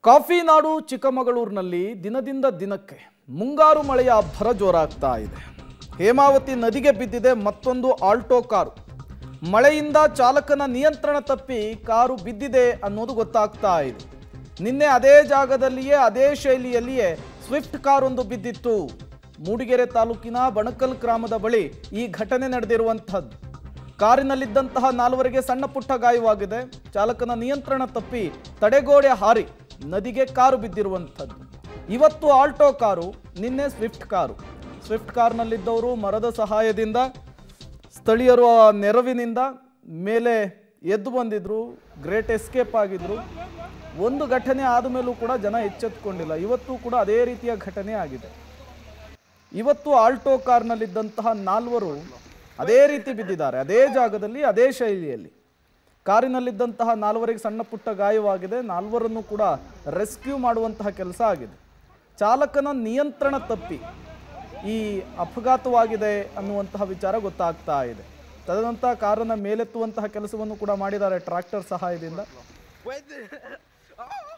Coffee ನಾಡು ಚಿಕ್ಕಮಗಳೂರಿನಲ್ಲಿ ದಿನದಿಂದ ದಿನಕ್ಕೆ ಮುಂಗಾರು ಮಳೆಯ ಅಬ್ಬರ ಜೋರಾಗ್ತಾ ಇದೆ ಹೇಮಾವತಿ ನದಿಗೆ ಬಿದ್ದಿದೆ ಮತ್ತೊಂದು ಆಲ್ಟೋ ಕಾರು ಮಳೆಯಿಂದ ಚಾಲಕನ ನಿಯಂತ್ರಣ ತಪ್ಪಿ ಕಾರು ಬಿದ್ದಿದೆ ಅನ್ನೋದು ಗೊತ್ತಾಗ್ತಾ ಇದೆ ನಿನ್ನೆ ಅದೇ ಜಾಗದಲ್ಲಿಯೇ ಅದೇ ಶೈಲಿಯಲ್ಲಿಯೇ ಸ್ವಿಫ್ಟ್ ಕಾರೊಂದು ಬಿದ್ದಿತ್ತು ಮೂಡಿಗೆರೆ ತಾಲೂಕಿನ ಬಣಕಲ್ ಗ್ರಾಮದ ಬಳಿ ಈ ಘಟನೆ ನಡೆದಿರುವಂಥದ್ದು ಕಾರಿನಲ್ಲಿದ್ದಂತಹ ನಾಲ್ವರಿಗೆ ಸಣ್ಣ ಪುಟ್ಟ ಗಾಯವಾಗಿದೆ ಚಾಲಕನ ನಿಯಂತ್ರಣ ತಪ್ಪಿ ತಡೆಗೋಡೆ ಹಾರಿ ನದಿಗೆ ಕಾರು ಬಿದ್ದಿರುವಂಥದ್ದು ಇವತ್ತು ಆಲ್ಟೋ ಕಾರು ನಿನ್ನೆ ಸ್ವಿಫ್ಟ್ ಕಾರು ಸ್ವಿಫ್ಟ್ ಕಾರ್ನಲ್ಲಿದ್ದವರು ಮರದ ಸಹಾಯದಿಂದ ಸ್ಥಳೀಯರು ಆ ನೆರವಿನಿಂದ ಮೇಲೆ ಎದ್ದು ಬಂದಿದ್ರು ಗ್ರೇಟ್ ಎಸ್ಕೇಪ್ ಆಗಿದ್ರು ಒಂದು ಘಟನೆ ಆದ ಮೇಲೂ ಕೂಡ ಜನ ಎಚ್ಚೆತ್ತುಕೊಂಡಿಲ್ಲ ಇವತ್ತು ಕೂಡ ಅದೇ ರೀತಿಯ ಘಟನೆ ಆಗಿದೆ ಇವತ್ತು ಆಲ್ಟೋ ಕಾರ್ನಲ್ಲಿದ್ದಂತಹ ನಾಲ್ವರು ಅದೇ ರೀತಿ ಬಿದ್ದಿದ್ದಾರೆ ಅದೇ ಜಾಗದಲ್ಲಿ ಅದೇ ಶೈಲಿಯಲ್ಲಿ ಕಾರಿನಲ್ಲಿದ್ದಂತಹ ನಾಲ್ವರಿಗೆ ಸಣ್ಣ ಪುಟ್ಟ ಗಾಯವಾಗಿದೆ ನಾಲ್ವರನ್ನು ಕೂಡ ರೆಸ್ಕ್ಯೂ ಮಾಡುವಂತಹ ಕೆಲಸ ಆಗಿದೆ ಚಾಲಕನ ನಿಯಂತ್ರಣ ತಪ್ಪಿ ಈ ಅಪಘಾತವಾಗಿದೆ ಅನ್ನುವಂತಹ ವಿಚಾರ ಗೊತ್ತಾಗ್ತಾ ಇದೆ ತದನಂತರ ಕಾರನ್ನು ಮೇಲೆತ್ತುವಂತಹ ಕೆಲಸವನ್ನು ಕೂಡ ಮಾಡಿದ್ದಾರೆ ಟ್ರ್ಯಾಕ್ಟರ್ ಸಹಾಯದಿಂದ Wait. Oh.